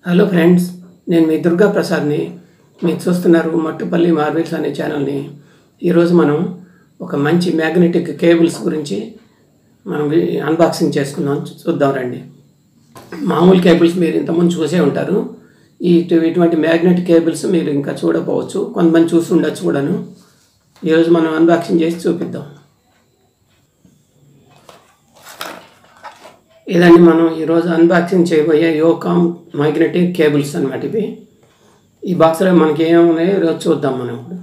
hello friends నేను మీ దుర్గా ప్రసాద్ని మీరు చూస్తున్నారు మట్టుపల్లి మార్బిల్స్ అనే ఛానల్ని ఈరోజు మనం ఒక మంచి మ్యాగ్నెటిక్ కేబుల్స్ గురించి మనం వి- అన్బాక్సింగ్ చేసుకుందాం చూద్దాం రండి మామూలు కేబుల్స్ మీరు ఇంతకుముందు చూసే ఉంటారు ఈ ఇటు- ఇటువంటి మ్యాగ్నెటిక్ కేబుల్స్ మీరు ఇంకా చూడకపోవచ్చు కొంతమంది చూసి ఉండొచ్చు కూడాను ఈరోజు మనం అన్బాక్సింగ్ చేసి చూపిద్దాం ఇదండి మనం ఈరోజు అన్బాక్సింగ్ చేయబోయే యోకామ్ మ్యాగ్నెటిక్ కేబుల్స్ అన్నమాట ఇవి ఈ బాక్స్లో మనకి ఏమున్నాయో ఈరోజు చూద్దాం మనం ఇప్పుడు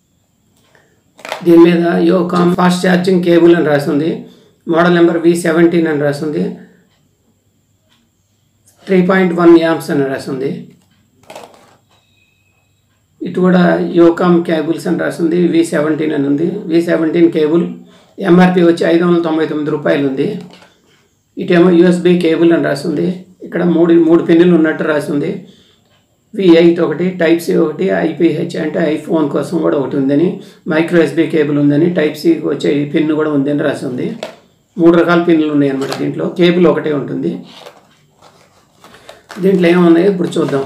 దీని మీద యోకామ్ ఫాస్ట్ ఛార్జింగ్ కేబుల్ అని రాసింది మోడల్ నెంబర్ వి సెవెంటీన్ అని రాసింది త్రీ పాయింట్ వన్ యామ్స్ అని రాసింది ఇటు కూడా యోకామ్ కేబుల్స్ అని రాసింది వి సెవెంటీన్ అని ఉంది వి సెవెంటీన్ కేబుల్ ఎంఆర్పి వచ్చి ఐదు వందల తొంభై తొమ్మిది రూపాయలు ఉంది ఇటేమో యూఎస్బి కేబుల్ అని రాసింది ఇక్కడ మూడు మూడు పిన్నులు ఉన్నట్టు రాసింది వి ఎయిట్ ఒకటి టైప్ సి ఒకటి ఐపీహెచ్ అంటే ఐఫోన్ కోసం కూడా ఒకటి ఉందని మైక్రో ఎస్బి కేబుల్ ఉందని టైప్ సి వచ్చే ఈ పిన్ కూడా ఉందని రాసింది మూడు రకాల పిన్నులు ఉన్నాయి అన్నమాట దీంట్లో కేబుల్ ఒకటే ఉంటుంది దీంట్లో ఏమున్నాయో ఇప్పుడు చూద్దాం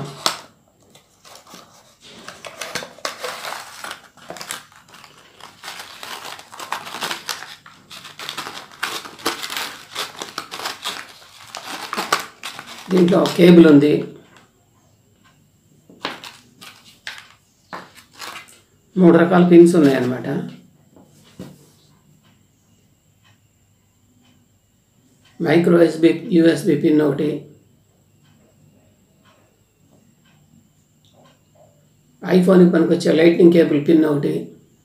దీంట్లో కేబుల్ ఉంది మూడు రకాల పిన్స్ ఉన్నాయన్నమాట మైక్రో ఎస్బి యూఎస్బి పిన్ ఒకటి ఐఫోన్కి పనికొచ్చే లైట్నింగ్ కేబుల్ పిన్ ఒకటి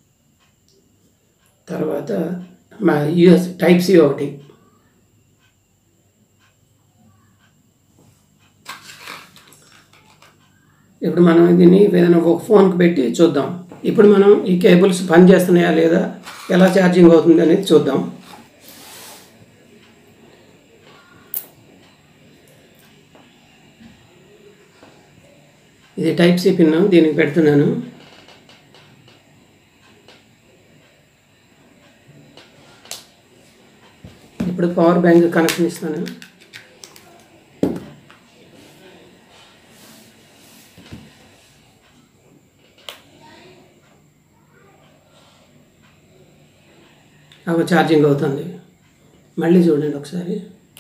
తర్వాత మా యూఎస్ టైప్ సి ఒకటి ఇప్పుడు మనం దీన్ని ఏదైనా ఒక ఫోన్కి పెట్టి చూద్దాం ఇప్పుడు మనం ఈ కేబుల్స్ పనిచేస్తున్నాయా లేదా ఎలా ఛార్జింగ్ అవుతుంది అనేది చూద్దాం ఇది టైప్ సి పిన్ దీనికి పెడుతున్నాను ఇప్పుడు పవర్ బ్యాంక్ కనెక్షన్ ఇస్తాను అవి ఛార్జింగ్ అవుతుంది మళ్ళీ చూడండి ఒకసారి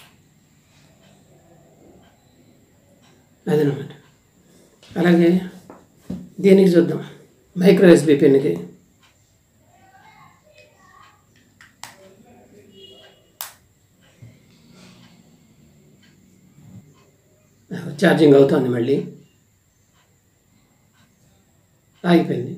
అదనమాట అలాగే దీనికి చూద్దాం మైక్రో ఎస్బి పిన్కి ఛార్జింగ్ అవుతుంది మళ్ళీ ఆగిపోయింది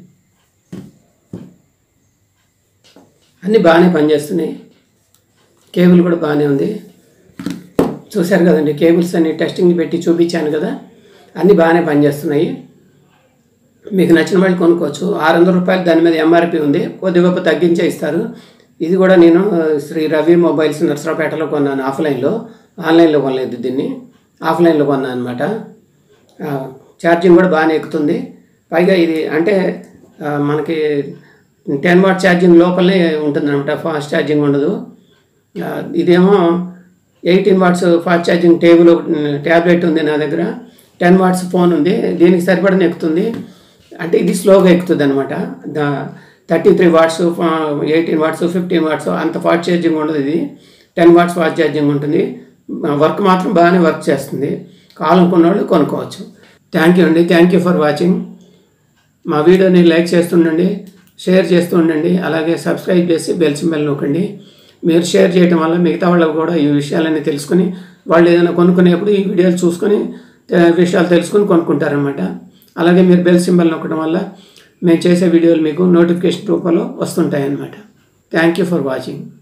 అన్నీ బాగానే పనిచేస్తున్నాయి కేబుల్ కూడా బాగానే ఉంది చూశారు కదండి కేబుల్స్ అన్ని టెస్టింగ్ పెట్టి చూపించాను కదా అన్నీ బాగానే పనిచేస్తున్నాయి మీకు నచ్చిన వాళ్ళు కొనుక్కోవచ్చు ఆరు వందల రూపాయలు దాని మీద ఎంఆర్పి ఉంది కొద్ది గొప్ప తగ్గించే ఇస్తారు ఇది కూడా నేను ఆ, శ్రీ రవి మొబైల్స్ నర్సరాపేటలో కొన్నాను ఆఫ్లైన్లో ఆన్లైన్లో కొనలేదు దీన్ని ఆఫ్లైన్లో కొన్నాను అనమాట ఛార్జింగ్ కూడా బాగానే ఎక్కుతుంది పైగా ఇది అంటే ఆ, మనకి టెన్ వాట్ ఛార్జింగ్ లోపలనే ఉంటుందన్నమాట ఫాస్ట్ ఛార్జింగ్ ఉండదు ఆ, ఇదేమో eighteen watts fast charging table tablet ఉంది నా దగ్గర టెన్ వాట్స్ ఫోన్ ఉంది దీనికి సరిపడని ఎక్కుతుంది అంటే ఇది స్లోగా ఎక్కుతుంది అనమాట thirty three watts eighteen watts fifteen watts అంత ఫాస్ట్ ఛార్జింగ్ ఉండదు ఇది టెన్ వాట్స్ ఫాస్ట్ ఛార్జింగ్ ఉంటుంది వర్క్ మాత్రం బాగానే వర్క్ చేస్తుంది కావాలనుకున్న వాళ్ళు కొనుక్కోవచ్చు థ్యాంక్ యూ అండి థ్యాంక్ యూ ఫర్ వాచింగ్ మా వీడియోని లైక్ చేస్తుండండి షేర్ చేస్తూ ఉండండి అలాగే సబ్స్క్రైబ్ చేసి బెల్ సింబల్ నొక్కండి మీరు షేర్ చేయడం వల్ల మిగతా వాళ్ళకు కూడా ఈ విషయాలన్నీ తెలుసుకుని వాళ్ళు ఏదైనా కొనుక్కునేప్పుడు ఈ వీడియోలు చూసుకొని ఆ, విషయాలు తెలుసుకొని కొనుక్కుంటారనమాట అలాగే మీరు బెల్ సింబల్ నొక్కడం వల్ల మేము చేసే వీడియోలు మీకు నోటిఫికేషన్ రూపంలో వస్తుంటాయి అన్నమాట థ్యాంక్ యూ ఫర్ వాచింగ్